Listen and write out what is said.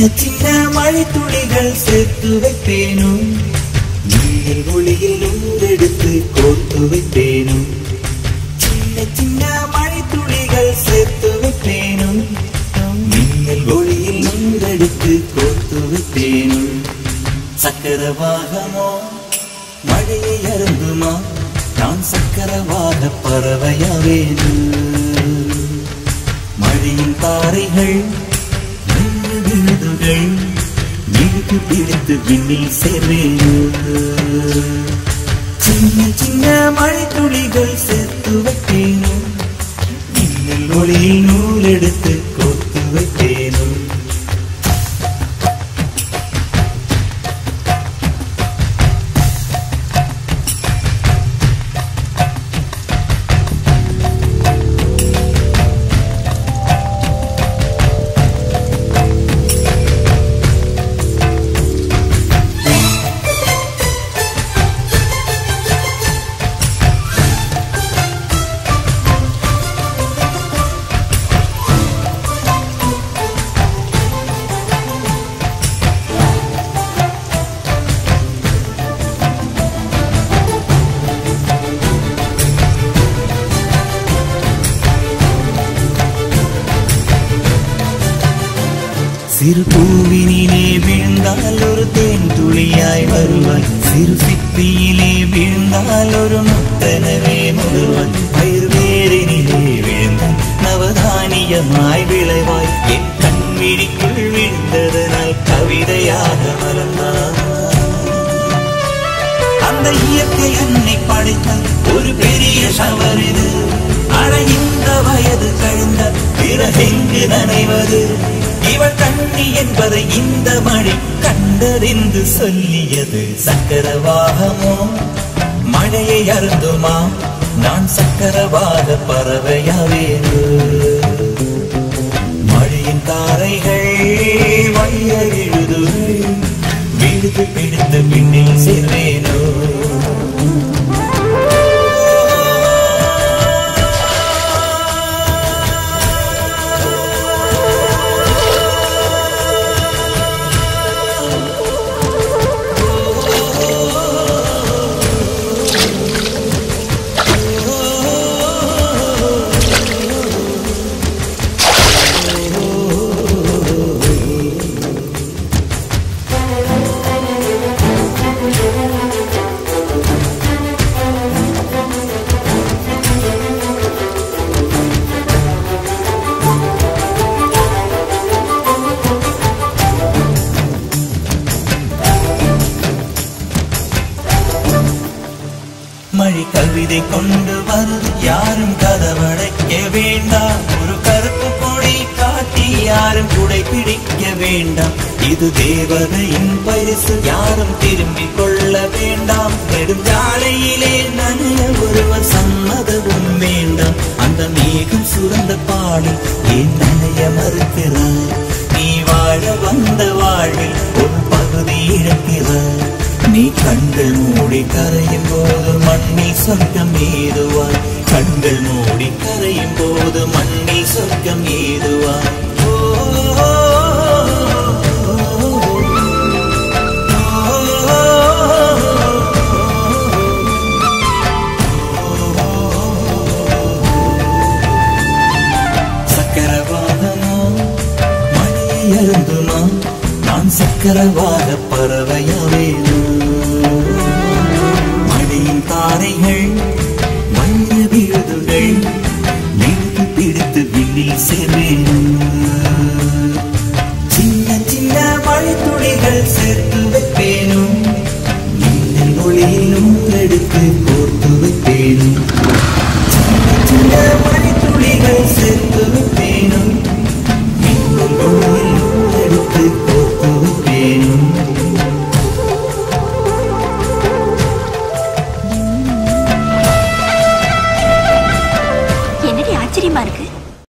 சின்ன மழை துளிகள் சேர்த்து வைப்பேனும் நீர் ஒளியில் நுங்கெடுத்து கோர்த்து வைப்பேனும் சின்ன சின்ன மழை துளிகள் சேர்த்து வைப்பேனும் மின்னல் ஒளியில் நுங்கெடுத்து கோர்த்து வைப்பேனும் சக்கரவாகமோ மழையை அருந்துமா நான் சக்கரவாக பறவையாவேனு மழையின் தாரைகள் மெல்ல விழுதுகள் இழுத்து பிடித்து விண்ணில் சேர்வேனு சின்ன சின்ன மழை துளிகள் சேர்த்து வைப்பேனும் மின்னல் ஒளியில் நூல் எடுத்து கோர்த்து வைப்பேனும் சிறு பூவினிலே விழுந்தால் ஒரு தேன் துளியாய் வருவாய் சிறு சிப்பியிலே விழுந்தால் ஒரு முத்தனவே முழுவாய் பயிர் வேரினிலே விழுந்தால் நவதானியமாய் விளைவாய் என் கண்விழிக்குள் விழுந்ததனால் கவிதையாக மலர்ந்தாய் அந்த இயற்கை என்னை படைத்தால் ஒரு பெரிய ஷவர் இது அட இந்த வயது கழிந்த பிறகெங்கு நனைவது இவள் கண்ணி என்பதை இந்த மழை கண்டறிந்து சொல்லியது சக்கரவாகமோ மழையை அருந்துமா நான் சக்கரவாக பறவையாவேனு மழையின் தாரைகள் வைய விழுதுகள் விழுது பிடித்து பின்னில் சேர்வேனோ மழை கவிதை கொண்டு வந்து யாரும் கதவடைக்க வேண்டாம் ஒரு கருப்பு கொடி காட்டி யாரும் குடை பிடிக்க வேண்டாம் இது தேவதையின் பரிசு யாரும் திரும்பிக் கொள்ள வேண்டாம் நெடுஞ்சாலையிலே நனைய ஒருவர் சம்மதமும் வேண்டாம் அந்த மேகம் சுரந்த பாடி ஏன் நனைய மறுக்கிறாய் நீ வாழ வந்த வாழ்வில் ஒரு பகுதி இழக்கிறாய் நீ கண்கள் மூடி கரையும் போது மண்ணில் சொர்க்கம் ஏதுவாய் கண்கள் மூடி கரையும் போது மண்ணில் சொர்க்கம் ஏதுவாய் ஓ, ஓ, ஓ, சக்கரவாகனோ மணியை அருந்துமா நான் சக்கரவாக பறவையாவேனோ மணியின் தாரைகள் மஞ்ச விழுதுகள் இழுத்து பிடித்து விண்ணில் சேர்வேன்